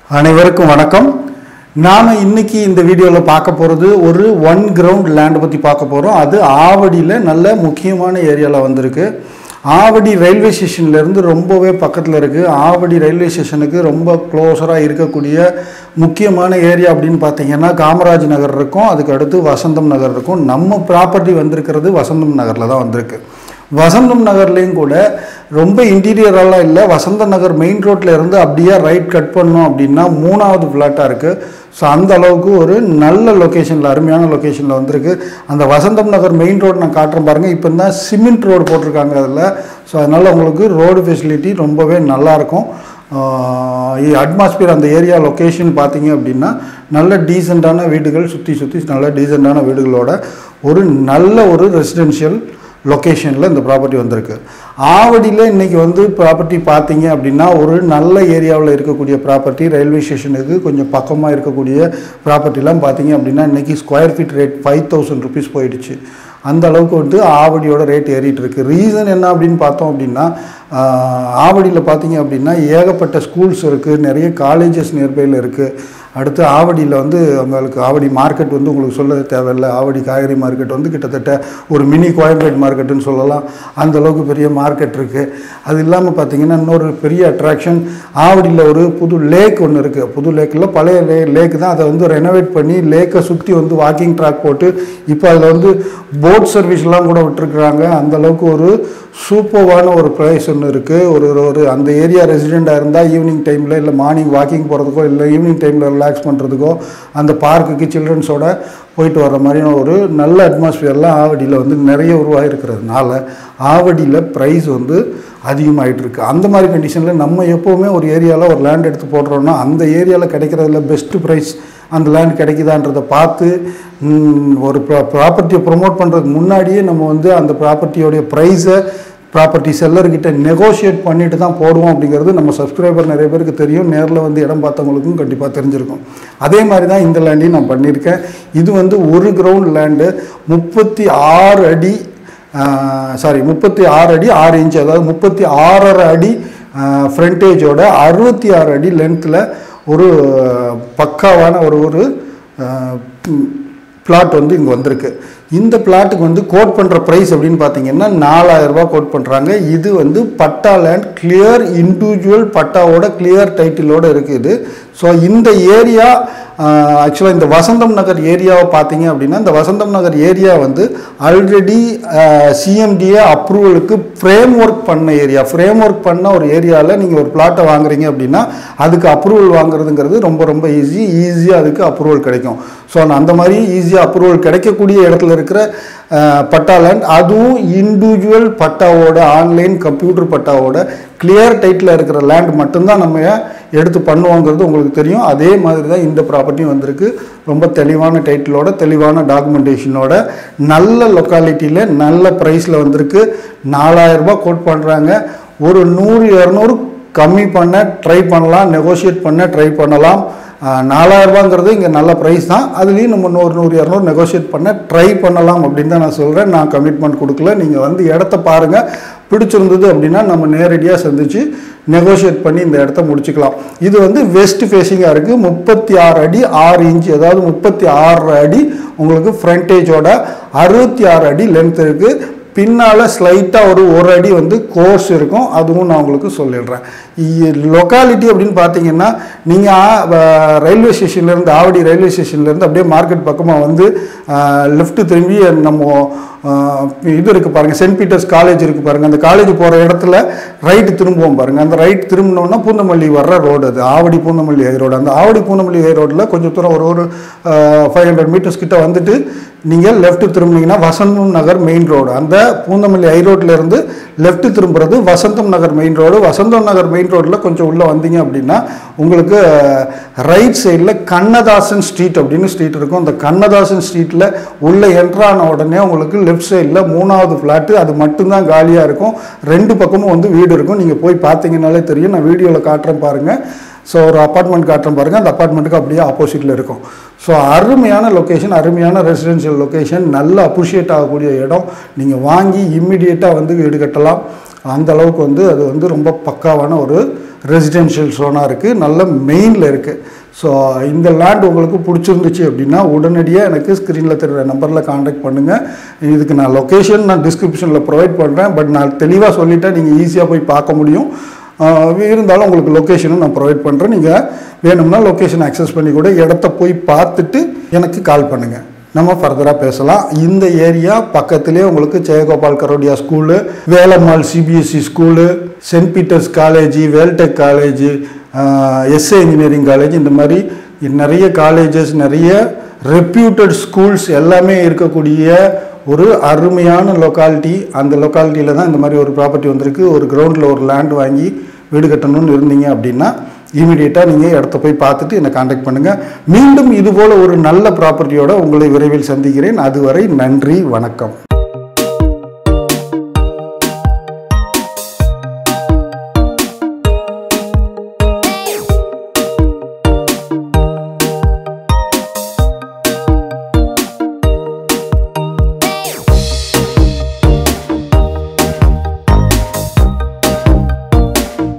அனைவருக்கும் வணக்கம் நாம் இன்னைக்கு இந்த வீடியோவில் பார்க்க போகிறது ஒரு ஒன் கிரவுண்ட் லேண்டை பற்றி பார்க்க போகிறோம் அது ஆவடியில் நல்ல முக்கியமான ஏரியாவில் வந்திருக்கு ஆவடி ரயில்வே ஸ்டேஷன்லேருந்து ரொம்பவே பக்கத்தில் இருக்குது ஆவடி ரயில்வே ஸ்டேஷனுக்கு ரொம்ப க்ளோஸராக இருக்கக்கூடிய முக்கியமான ஏரியா அப்படின்னு பார்த்தீங்கன்னா காமராஜ் நகர் இருக்கும் அதுக்கு அடுத்து வசந்தம் நகர் இருக்கும் நம்ம ப்ராப்பர்ட்டி வந்திருக்கிறது வசந்தம் நகரில் தான் வந்திருக்கு வசந்தம் நகர்லேயும் கூட ரொம்ப இன்டீரியரெல்லாம் இல்லை வசந்த நகர் மெயின் ரோட்டில் இருந்து அப்படியே ரைட் கட் பண்ணோம் அப்படின்னா மூணாவது ஃப்ளாட்டாக இருக்குது ஸோ அந்த அளவுக்கு ஒரு நல்ல லொக்கேஷனில் அருமையான லொக்கேஷனில் வந்திருக்கு அந்த வசந்தம் நகர் மெயின் ரோடு நான் காட்டுறேன் பாருங்கள் இப்போ தான் சிமெண்ட் ரோடு போட்டிருக்காங்க அதில் ஸோ அதனால் உங்களுக்கு ரோடு ஃபெசிலிட்டி ரொம்பவே நல்லாயிருக்கும் அட்மாஸ்பியர் அந்த ஏரியா லொக்கேஷன் பார்த்தீங்க அப்படின்னா நல்ல டீசெண்டான வீடுகள் சுற்றி சுற்றி நல்ல டீசெண்டான வீடுகளோட ஒரு நல்ல ஒரு ரெசிடென்ஷியல் லொக்கேஷனில் இந்த ப்ராப்பர்ட்டி வந்திருக்கு ஆவடியில் இன்றைக்கி வந்து ப்ராப்பர்ட்டி பார்த்தீங்க அப்படின்னா ஒரு நல்ல ஏரியாவில் இருக்கக்கூடிய ப்ராப்பர்ட்டி ரயில்வே ஸ்டேஷனுக்கு கொஞ்சம் பக்கமாக இருக்கக்கூடிய ப்ராப்பர்ட்டிலாம் பார்த்தீங்க அப்படின்னா இன்றைக்கி square feet rate five thousand rupees போயிடுச்சு அந்த அளவுக்கு வந்து ஆவடியோட ரேட் ஏறிட்டு இருக்கு ரீசன் என்ன அப்படின்னு பார்த்தோம் அப்படின்னா ஆவடியில் பார்த்தீங்க அப்படின்னா ஏகப்பட்ட ஸ்கூல்ஸ் இருக்குது நிறைய காலேஜஸ் நியர்பையில் இருக்குது அடுத்து ஆவடியில் வந்து உங்களுக்கு ஆவடி மார்க்கெட் வந்து உங்களுக்கு சொல்ல தேவையில்லை ஆவடி காய்கறி மார்க்கெட் வந்து கிட்டத்தட்ட ஒரு மினி கோயம்பேட் மார்க்கெட்டுன்னு சொல்லலாம் அந்த அளவுக்கு பெரிய மார்க்கெட் இருக்குது அது இல்லாமல் பார்த்தீங்கன்னா இன்னொரு பெரிய அட்ராக்ஷன் ஆவடியில் ஒரு புது லேக் ஒன்று இருக்குது புது லேக்கில் பழைய லே லேக் தான் அதை வந்து ரெனோவேட் பண்ணி லேக்கை சுற்றி வந்து வாக்கிங் ட்ராக் போட்டு இப்போ அதில் வந்து போட் சர்வீஸ்லாம் கூட விட்டுருக்குறாங்க அந்த அளவுக்கு ஒரு சூப்பர்வான ஒரு ப்ரைஸ் ஒன்று இருக்குது ஒரு ஒரு அந்த ஏரியா ரெசிடெண்ட்டாக இருந்தால் ஈவினிங் டைமில் இல்லை மார்னிங் வாக்கிங் போகிறதுக்கோ இல்லை ஈவினிங் டைமில் ரிலாக்ஸ் பண்ணுறதுக்கோ அந்த பார்க்குக்கு சில்ட்ரன்ஸோட போயிட்டு வர்ற மாதிரியான ஒரு நல்ல அட்மாஸ்பியர்லாம் ஆவடியில் வந்து நிறைய உருவாகிருக்கிறதுனால ஆவடியில் ப்ரைஸ் வந்து அதிகமாகிட்டு இருக்கு அந்த மாதிரி கண்டிஷனில் நம்ம எப்போவுமே ஒரு ஏரியாவில் ஒரு லேண்ட் எடுத்து போடுறோன்னா அந்த ஏரியாவில் கிடைக்கிறதுல பெஸ்ட்டு ப்ரைஸ் அந்த லேண்ட் கிடைக்குதான்றதை பார்த்து ம், ஒரு ப்ராப்பர்ட்டியை ப்ரொமோட் பண்ணுறதுக்கு முன்னாடியே நம்ம வந்து அந்த ப்ராப்பர்ட்டியோடைய ப்ரைஸை ப்ராப்பர்ட்டி செல்லர்கிட்ட நெகோஷியேட் பண்ணிட்டு தான் போடுவோம் அப்படிங்கிறது நம்ம சப்ஸ்கிரைபர் நிறைய பேருக்கு தெரியும் நேரில் வந்து இடம் பார்த்தவங்களுக்கும் கண்டிப்பாக தெரிஞ்சிருக்கும் அதே மாதிரி தான் இந்த லேண்டையும் நான் பண்ணியிருக்கேன் இது வந்து ஒரு கிரவுண்ட் லேண்டு முப்பத்தி ஆறு அடி சாரி முப்பத்தி ஆறு அடி ஆறு இன்ச் அதாவது முப்பத்தி ஆறரை அடி ஃப்ரண்டேஜோட அறுபத்தி ஆறு அடி லென்த்தில் ஒரு பக்காவான ஒரு ஒரு பிளாட் வந்து இங்கே வந்திருக்கு இந்த பிளாட்டுக்கு வந்து கோட் பண்ணுற ப்ரைஸ் அப்படின்னு பார்த்தீங்கன்னா நாலாயிரம் ரூபாய் கோட் பண்ணுறாங்க இது வந்து பட்டா லேண்ட் கிளியர் இண்டிவிஜுவல் பட்டாவோட கிளியர் டைட்டிலோட இருக்குது ஸோ இந்த ஏரியா ஆக்சுவலாக இந்த வசந்தம் நகர் ஏரியாவை பார்த்தீங்க அப்படின்னா இந்த வசந்தம் நகர் ஏரியா வந்து ஆல்ரெடி சிஎம்டிஏ அப்ரூவலுக்கு ஃப்ரேம் ஒர்க் பண்ண ஏரியா ஃப்ரேம் ஒர்க் பண்ண ஒரு ஏரியாவில் நீங்கள் ஒரு பிளாட்டை வாங்குறீங்க அப்படின்னா அதுக்கு அப்ரூவல் வாங்குறதுங்கிறது ரொம்ப ரொம்ப ஈஸி ஈஸியாக அதுக்கு அப்ரூவல் கிடைக்கும் ஸோ அந்த மாதிரி ஈஸியாக அப்ரூவல் கிடைக்கக்கூடிய இடத்துல இருக்கிற அஹ், பட்டா லேண்ட் அதுவும் இண்டிவிஜுவல் பட்டாவோட ஆன்லைன் கம்ப்யூட்டர் பட்டாவோட கிளியர் டைட்டில் இருக்கிற லேண்ட் மட்டும்தான் நம்ம எடுத்து பண்ணுவோங்கிறது உங்களுக்கு தெரியும் அதே மாதிரி தான் இந்த ப்ராப்பர்ட்டியும் வந்திருக்கு ரொம்ப தெளிவான டைட்டிலோட தெளிவான டாக்குமெண்டேஷனோட நல்ல லொக்காலிட்டியில் நல்ல ப்ரைஸில் வந்திருக்கு நாலாயிரம் ரூபாய் கோட் பண்ணுறாங்க ஒரு நூறு இரநூறு கம்மி பண்ண ட்ரை பண்ணலாம் நெகோஷியேட் பண்ண ட்ரை பண்ணலாம் நாலாயிரம் ரூபாங்கிறது இங்கே நல்ல ப்ரைஸ் தான் அதுலேயும் நம்ம நூறு நூறு இரநூறு நெகோஷியேட் பண்ண ட்ரை பண்ணலாம் அப்படின்னு தான் நான் சொல்கிறேன் நான் கமிட்மெண்ட் கொடுக்கல நீங்கள் வந்து இடத்த பாருங்கள் பிடிச்சிருந்தது அப்படின்னா நம்ம நேரடியாக சந்திச்சு நெகோஷியேட் பண்ணி இந்த இடத்த முடிச்சுக்கலாம் இது வந்து வெஸ்ட் ஃபேஸிங்காக இருக்குது முப்பத்தி ஆறு அடி ஆறு இன்ச் அதாவது முப்பத்தி ஆறு அடி உங்களுக்கு ஃப்ரண்டேஜோட அறுபத்தி ஆறு அடி லென்த் இருக்குது பின்னால் ஸ்லைட்டாக ஒரு ஒரு அடி வந்து கோர்ஸ் இருக்கும் அதுவும் நான் உங்களுக்கு சொல்லிடுறேன் லொக்காலிட்டி அப்படின்னு பார்த்தீங்கன்னா நீங்கள் ரயில்வே ஸ்டேஷன்லேருந்து ஆவடி ரயில்வே ஸ்டேஷன்லேருந்து அப்படியே மார்க்கெட் பக்கமாக வந்து லெஃப்ட் திரும்பி நம்ம ஆஹ், இது இருக்குது பாருங்கள் சென்ட் பீட்டர்ஸ் காலேஜ் இருக்குது பாருங்கள் அந்த காலேஜ் போகிற இடத்துல ரைட்டு திரும்புவோம் பாருங்கள் அந்த ரைட் திரும்பினோன்னா பூந்தமல்லி வர்ற ரோடு அது ஆவடி பூந்தமல்லி ஹை ரோடு அந்த ஆவடி பூந்தமல்லி ஹை ரோட்டில் கொஞ்சம் தூரம் ஒரு ஒரு ஃபைவ் ஹண்ட்ரட் மீட்டர்ஸ் கிட்ட வந்துட்டு நீங்கள் லெஃப்ட் திரும்பினீங்கன்னா வசந்தம் நகர் மெயின் ரோடு அந்த பூந்தமல்லி ஹை ரோட்ல இருந்து லெஃப்ட் திரும்புறது Vasantham Nagar main road Vasantham Nagar main ரோட்டில் கொஞ்சம் உள்ளே வந்தீங்க அப்படின்னா உங்களுக்கு ரைட் சைடில் கண்ணதாசன் ஸ்ட்ரீட் அப்படின்னு ஸ்ட்ரீட் இருக்கும் அந்த கண்ணதாசன் ஸ்ட்ரீட்டில் உள்ளே என்ட்ரான உடனே உங்களுக்கு லெஃப்ட் சைடில் மூணாவது ஃப்ளாட்டு அது மட்டும்தான் காலியாக இருக்கும் ரெண்டு பக்கமும் வந்து வீடு இருக்கும் நீங்கள் போய் பார்த்தீங்கன்னாலே தெரியும் நான் வீடியோவில் காட்டுறேன் பாருங்கள் ஸோ ஒரு அப்பார்ட்மெண்ட் காட்டுறேன் பாருங்கள் அந்த அப்பார்ட்மெண்ட்டுக்கு அப்படியே ஆப்போசிட்டில் இருக்கும் ஸோ அருமையான லொக்கேஷன் அருமையான ரெசிடென்ஷியல் லொக்கேஷன் நல்ல அப்ரிஷியேட் ஆகக்கூடிய இடம் நீங்கள் வாங்கி இம்மிடியேட்டாக வந்து வீடு கட்டலாம் அந்த அளவுக்கு வந்து அது வந்து ரொம்ப பக்காவான ஒரு ரெசிடென்ஷியல் ஸோனாக இருக்குது நல்ல மெயினில் இருக்குது ஸோ இந்த லேண்ட் உங்களுக்கு பிடிச்சிருந்துச்சு அப்படின்னா உடனடியாக எனக்கு ஸ்க்ரீனில் தெரிகிற நம்பரில் காண்டாக்ட் பண்ணுங்கள் இதுக்கு நான் லொக்கேஷன் நான் டிஸ்கிரிப்ஷனில் ப்ரொவைட் பண்ணுறேன் பட் நான் தெளிவாக சொல்லிட்டேன் நீங்கள் ஈஸியாக போய் பார்க்க முடியும் ஆஹ் இருந்தாலும் உங்களுக்கு லொக்கேஷனும் நான் ப்ரொவைட் பண்ணுறேன் நீங்கள் வேணும்னா லொக்கேஷன் அக்சஸ் பண்ணி கூட இடத்த போய் பார்த்துட்டு எனக்கு கால் பண்ணுங்கள் நம்ம ஃபர்தராக பேசலாம் இந்த ஏரியா பக்கத்திலே உங்களுக்கு Jaigopal Garodia school Velammal CBSE school Saint Peter's college Veltech college SA engineering college இந்த மாதிரி நிறைய காலேஜஸ் நிறைய ரெப்யூட்டட் ஸ்கூல்ஸ் எல்லாமே இருக்கக்கூடிய ஒரு அருமையான லொக்காலிட்டி அந்த லொக்காலிட்டியில் தான் இந்த மாதிரி ஒரு ப்ராப்பர்ட்டி வந்திருக்கு ஒரு கிரவுண்டில் ஒரு லேண்ட் வாங்கி வீடு கட்டணும்னு இருந்தீங்க அப்படின்னா இமீடியட்டாக நீங்கள் இடத்த போய் பார்த்துட்டு என்னை காண்டாக்ட் பண்ணுங்கள் மீண்டும் இதுபோல் ஒரு நல்ல ப்ராப்பர்ட்டியோட உங்களை விரைவில் சந்திக்கிறேன் அதுவரை நன்றி வணக்கம்